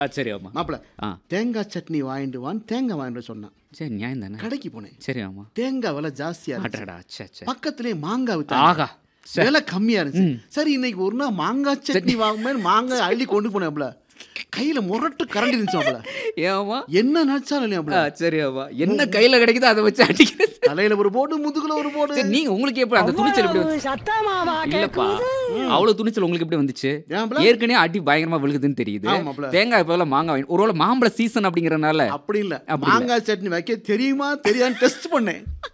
ஆ, சரி ஆமா மாப்பிள ஆ தேங்காய் சட்னி வாங்கிட்டு வான்னு தேங்காய் வாங்கிட்டு சொன்னான் சரி நியாயம் தானே கடைக்கு போனேன் சரி ஆமா தேங்காய் விலை ஜாஸ்தியா இருந்துச்சு அடடா சே சே பக்கத்திலே மாங்காய் வித்தாங்க ஆகா சே விலை கம்மியா இருந்துச்சு சரி இன்னைக்கு ஒரு நாள் மாங்காய் சட்னி வாங்குமே மாங்காய் அள்ளி கொண்டு போனேன்ல கையில முரட்டு கரண்டி இருந்துச்சு ஏமா என்ன நினைச்சாலும் இல்லையா சரி ஆமா என்ன கையில கிடைக்குதோ அதை வச்சு அடிக்கிறது தலையில ஒரு போடு முதுகுல ஒரு போடு சரி நீங்க உங்களுக்கு எப்படி அந்த துணிச்சல் எப்படி வந்து சத்தமாவா இல்லப்பா அவ்வளவு துணிச்சல் உங்களுக்கு எப்படி வந்துச்சு ஏன்ப்ல? ஏற்கனவே அடி பயங்கரமா விழுகுதுன்னு தெரியுது ஆமாப்ல. தேங்காய் போல மாங்காய் வாங்கி- ஒருவேளை மாம்பழ சீசன் அப்படிங்கறனால அப்படி இல்ல மாங்காய் சட்னி வைக்க தெரியுமா தெரியான்னு டெஸ்ட் பண்ணேன்